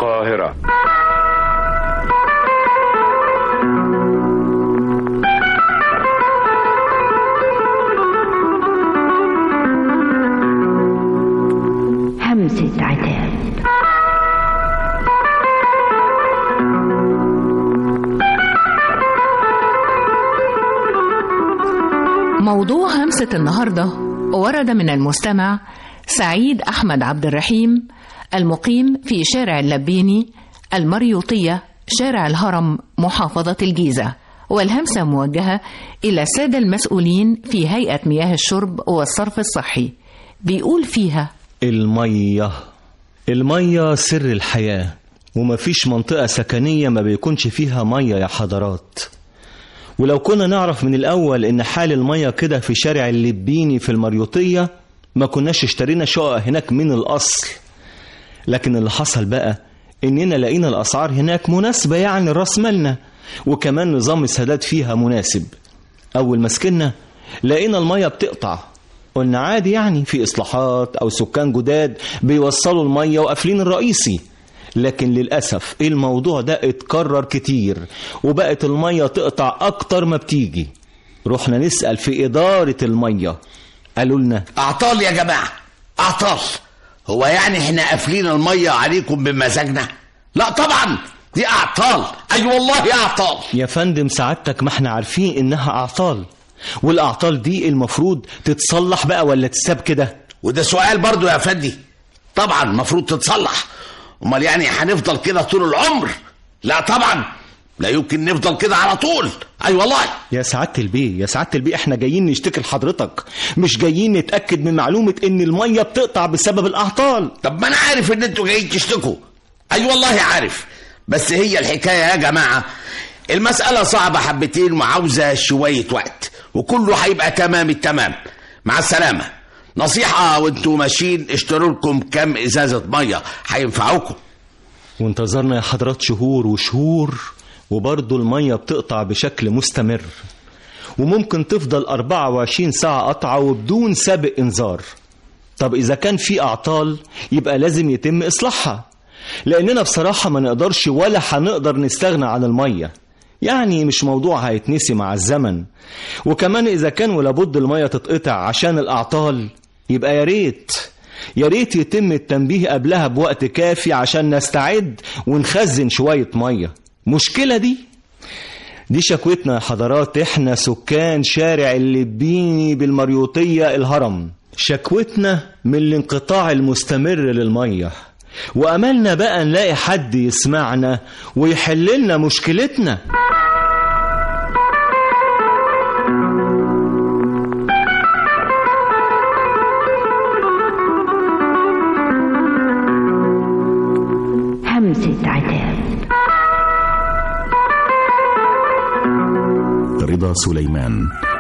القاهرة همسة عتاب موضوع همسة النهاردة ورد من المستمع سعيد أحمد عبد الرحيم المقيم في شارع اللبيني المريوطية شارع الهرم محافظة الجيزة والهمسة موجهة إلى السادة المسؤولين في هيئة مياه الشرب والصرف الصحي بيقول فيها المية المية سر الحياة ومفيش منطقة سكنية ما بيكونش فيها مية يا حضرات ولو كنا نعرف من الأول إن حال المية كده في شارع اللبيني في المريوطية ما كناش اشترينا شقق هناك من الأصل لكن اللي حصل بقى إننا لقينا الأسعار هناك مناسبة يعني راس مالنا وكمان نظام السداد فيها مناسب أول ما سكننا لقينا المية بتقطع قلنا عادي يعني في إصلاحات أو سكان جداد بيوصلوا المية وقافلين الرئيسي لكن للأسف الموضوع ده اتكرر كتير وبقت المية تقطع أكتر ما بتيجي رحنا نسأل في إدارة المية قالوا لنا اعطال يا جماعه اعطال هو يعني احنا قافلين الميه عليكم بمزاجنا لا طبعا دي اعطال اي أيوة والله اعطال يا فندم سعادتك ما احنا عارفين إنها أعطال والأعطال دي المفروض تتصلح بقى ولا تساب كده وده سؤال برضو يا فندي طبعا المفروض تتصلح امال يعني هنفضل كده طول العمر لا طبعا لا يمكن نفضل كده على طول اي والله يا سعادة البيه يا سعادة البيه احنا جايين نشتكي لحضرتك مش جايين نتأكد من معلومة ان المية بتقطع بسبب الأعطال طب ما انا عارف ان انتوا جايين تشتكوا اي والله عارف بس هي الحكايه يا جماعه المساله صعبه حبتين وعاوزه شويه وقت وكله هيبقى تمام التمام مع السلامه نصيحه وانتوا ماشيين اشتروا لكم كام ازازه ميه هينفعوكم وانتظرنا يا حضرات شهور وشهور وبرضه المية بتقطع بشكل مستمر وممكن تفضل 24 ساعة قطعة وبدون سابق إنذار طب إذا كان في أعطال يبقى لازم يتم إصلاحها لأننا بصراحة ما نقدرش ولا هنقدر نستغنى عن المية يعني مش موضوع هيتنسي مع الزمن وكمان إذا كان ولابد المية تتقطع عشان الأعطال يبقى يا ريت يا ريت يتم التنبيه قبلها بوقت كافي عشان نستعد ونخزن شوية مية مشكلة دي دي شكوتنا يا حضرات احنا سكان شارع اللبيني بالمريوطية الهرم شكوتنا من الانقطاع المستمر للمية وأملنا بقى نلاقي حد يسمعنا ويحل لنا مشكلتنا همسة عتاب رضا سليمان